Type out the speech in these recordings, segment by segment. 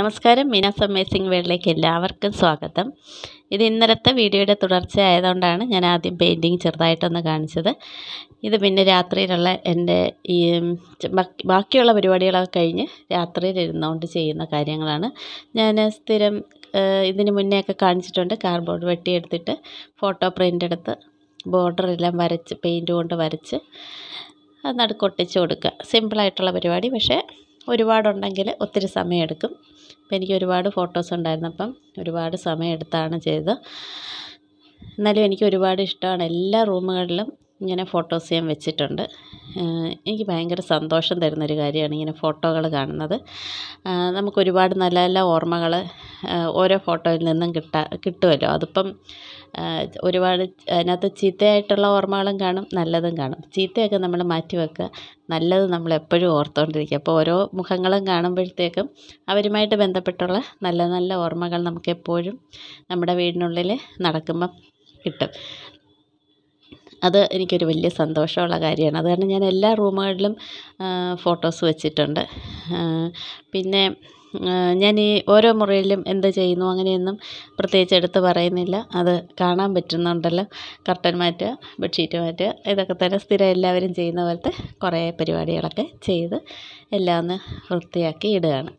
നമസ്കാരം മീനാസ് അമേസിംഗ് വേൾഡിലേക്ക് എല്ലാവർക്കും സ്വാഗതം ഇത് ഇന്നലത്തെ വീഡിയോയുടെ തുടർച്ച ആയതുകൊണ്ടാണ് ഞാൻ ആദ്യം പെയിൻറ്റിങ് ചെറുതായിട്ടൊന്ന് കാണിച്ചത് ഇത് പിന്നെ രാത്രിയിലുള്ള എൻ്റെ ഈ ച- ബാക്കി- ബാക്കിയുള്ള പരിപാടികളൊക്കെ കഴിഞ്ഞ് രാത്രിയിൽ ഇരുന്നുകൊണ്ട് ചെയ്യുന്ന കാര്യങ്ങളാണ് ഞാൻ സ്ഥിരം ഏഹ്, ഇതിന് മുന്നേ ഒക്കെ കാണിച്ചിട്ടുണ്ട് കാർഡ്ബോർഡ് വെട്ടിയെടുത്തിട്ട് ഫോട്ടോ പ്രിൻ്റ് എടുത്ത് ബോർഡറെല്ലാം വരച്ച് പെയിൻറ്റ് കൊണ്ട് വരച്ച് അത് നടുക്കൊട്ടിച്ച് കൊടുക്കുക സിമ്പിളായിട്ടുള്ള പരിപാടി പക്ഷേ ഒരുപാടുണ്ടെങ്കിൽ ഒത്തിരി സമയമെടുക്കും അപ്പം എനിക്ക് ഒരുപാട് ഫോട്ടോസ് ഉണ്ടായിരുന്നു അപ്പം ഒരുപാട് സമയമെടുത്താണ് ചെയ്തത് എന്നാലും എനിക്ക് ഒരുപാട് ഇഷ്ടമാണ് എല്ലാ റൂമുകളിലും ഇങ്ങനെ ഫോട്ടോസ് ഞാൻ വെച്ചിട്ടുണ്ട് ഏഹ് എനിക്ക് ഭയങ്കര സന്തോഷം തരുന്നൊരു കാര്യമാണ് ഇങ്ങനെ ഫോട്ടോകൾ കാണുന്നത് ആഹ് നമുക്ക് ഒരുപാട് നല്ല നല്ല ഓർമ്മകൾ ഓരോ ഫോട്ടോയിൽ നിന്നും കിട്ടാ കിട്ടുമല്ലോ അതിപ്പം ആഹ് ഒരുപാട് അതിനകത്ത് ചീത്തയായിട്ടുള്ള ഓർമ്മകളും കാണും നല്ലതും കാണും ചീത്തയൊക്കെ നമ്മൾ മാറ്റി വെക്കുക നല്ലത് നമ്മൾ എപ്പോഴും ഓർത്തുകൊണ്ടിരിക്കുക അപ്പോൾ ഓരോ മുഖങ്ങളും കാണുമ്പോഴത്തേക്കും അവരുമായിട്ട് ബന്ധപ്പെട്ടുള്ള നല്ല നല്ല ഓർമ്മകൾ നമുക്ക് എപ്പോഴും നമ്മുടെ വീടിനുള്ളിൽ നടക്കുമ്പം കിട്ടും അത് എനിക്കൊരു വലിയ സന്തോഷമുള്ള കാര്യമാണ് അത് കാരണം ഞാൻ എല്ലാ റൂമുകളിലും ഫോട്ടോസ് വെച്ചിട്ടുണ്ട് ആ, പിന്നെ ആ, ഞാൻ ഈ ഓരോ മുറിയിലും എന്ത് ചെയ്യുന്നു അങ്ങനെയൊന്നും പ്രത്യേകിച്ച് എടുത്ത് പറയുന്നില്ല അത് കാണാൻ പറ്റുന്നുണ്ടല്ലോ കർട്ടൻ മാറ്റുക ബെഡ്ഷീറ്റ് മാറ്റുക ഇതൊക്കെ തന്നെ സ്ഥിരം എല്ലാവരും ചെയ്യുന്ന പോലത്തെ കുറേ പരിപാടികളൊക്കെ ചെയ്ത് എല്ലാം ഒന്ന് വൃത്തിയാക്കി ഇടുകയാണ്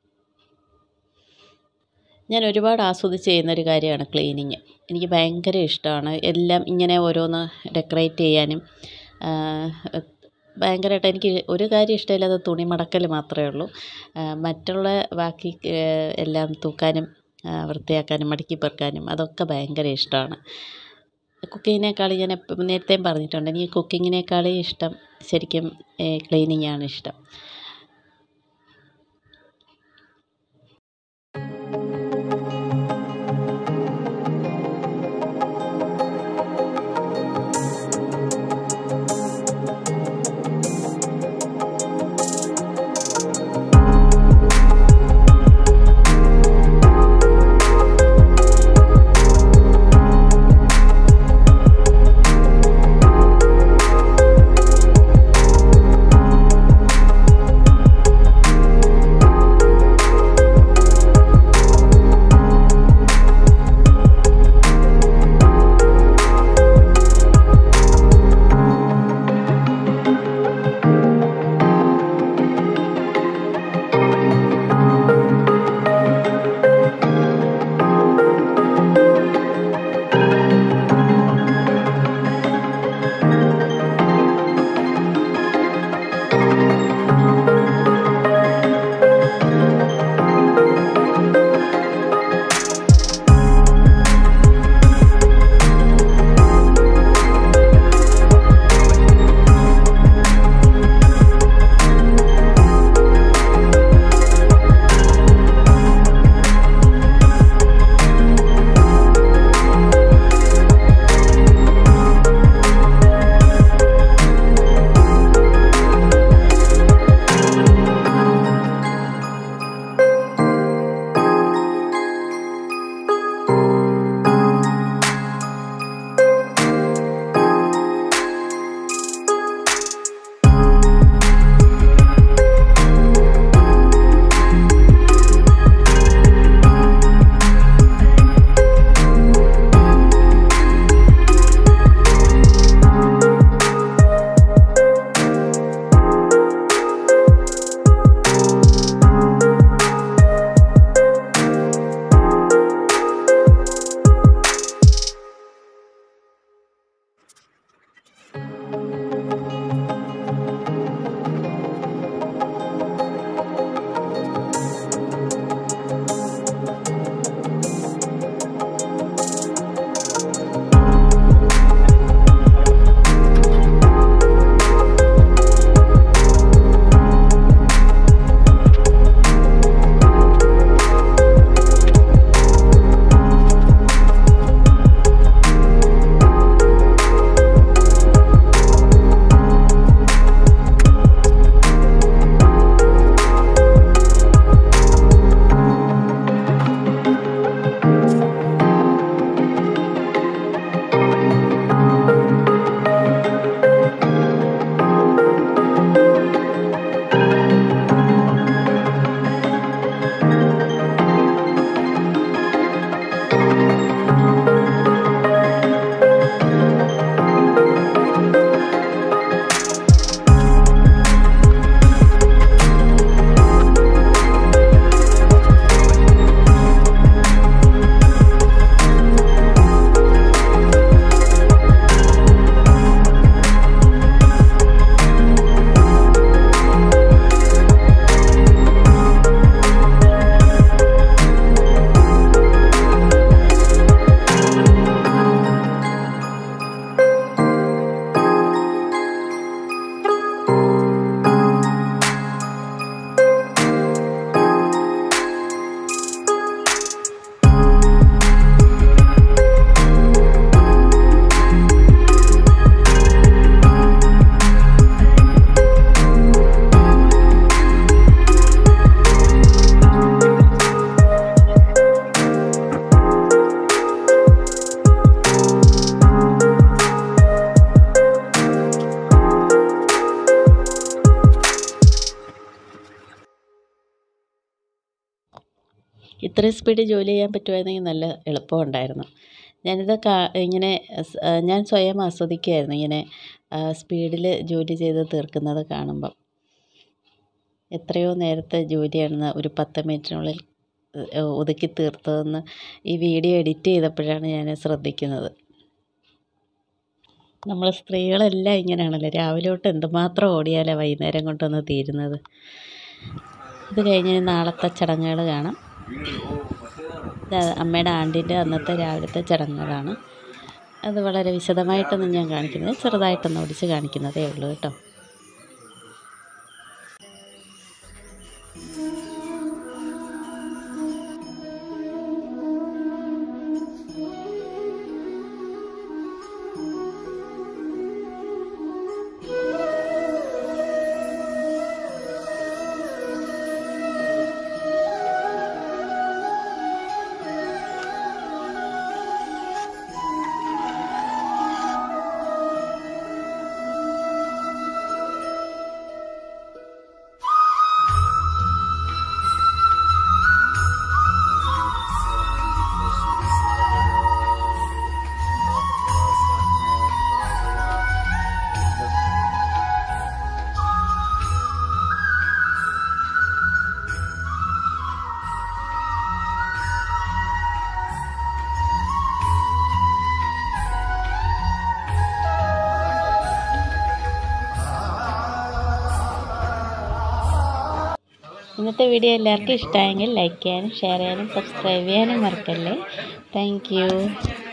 ഞാൻ ഒരുപാട് ആസ്വദിച്ച് ചെയ്യുന്നൊരു കാര്യമാണ് ക്ലീനിങ് എനിക്ക് ഭയങ്കര ഇഷ്ടമാണ് എല്ലാം ഇങ്ങനെ ഓരോന്ന് ഡെക്കറേറ്റ് ചെയ്യാനും ഭയങ്കരമായിട്ട് എനിക്ക് ഒരു കാര്യം ഇഷ്ടമില്ലാതെ തുണി മടക്കൽ മാത്രമേ ഉള്ളൂ ആ, മറ്റുള്ള ബാക്കി ആ, എല്ലാം തൂക്കാനും ആ, വൃത്തിയാക്കാനും മടക്കി പെറുക്കാനും അതൊക്കെ ഭയങ്കര ഇഷ്ടമാണ് കുക്കിങ്ങിനേക്കാൾ ഞാൻ എപ്പം നേരത്തെയും പറഞ്ഞിട്ടുണ്ട് എനിക്ക് കുക്കിങ്ങിനേക്കാളും ഇഷ്ടം ശരിക്കും ക്ലീനിങ് ആണ് ഇഷ്ടം ഇത്രയും സ്പീഡിൽ ജോലി ചെയ്യാൻ പറ്റുമായിരുന്നെങ്കിൽ നല്ല എളുപ്പമുണ്ടായിരുന്നു ഞാനിത് കാ ഇങ്ങനെ സ്- ആ, ഞാൻ സ്വയം ആസ്വദിക്കുകയായിരുന്നു ഇങ്ങനെ സ്പീഡിൽ ജോലി ചെയ്ത് തീർക്കുന്നത് കാണുമ്പം എത്രയോ നേരത്തെ ജോലിയാണെന്ന് ഒരു പത്ത് മിനിറ്റിനുള്ളിൽ ഏഹ്, ഒതുക്കി തീർത്തതെന്ന് ഈ വീഡിയോ എഡിറ്റ് ചെയ്തപ്പോഴാണ് ഞാൻ ശ്രദ്ധിക്കുന്നത് നമ്മൾ സ്ത്രീകളെല്ലാം ഇങ്ങനെയാണല്ലോ രാവിലെ തൊട്ട് എന്തുമാത്രം ഓടിയാലാണ് വൈകുന്നേരം കൊണ്ടൊന്ന് തീരുന്നത് ഇത് കഴിഞ്ഞ് ഇനി നാളത്തെ ചടങ്ങുകൾ കാണാം ഇത് അമ്മയുടെ ആണ്ടിൻ്റെ അന്നത്തെ രാവിലത്തെ ചടങ്ങുകളാണ് അത് വളരെ വിശദമായിട്ടൊന്നും ഞാൻ കാണിക്കുന്നത് ചെറുതായിട്ടൊന്ന് ഓടിച്ച് കാണിക്കുന്നതേ ഉള്ളൂ കേട്ടോ ഇന്നത്തെ വീഡിയോ എല്ലാവർക്കും ഇഷ്ടമായെങ്കിൽ ലൈക്ക് ചെയ്യാനും ഷെയർ ചെയ്യാനും സബ്സ്ക്രൈബ് ചെയ്യാനും മറക്കല്ലേ താങ്ക്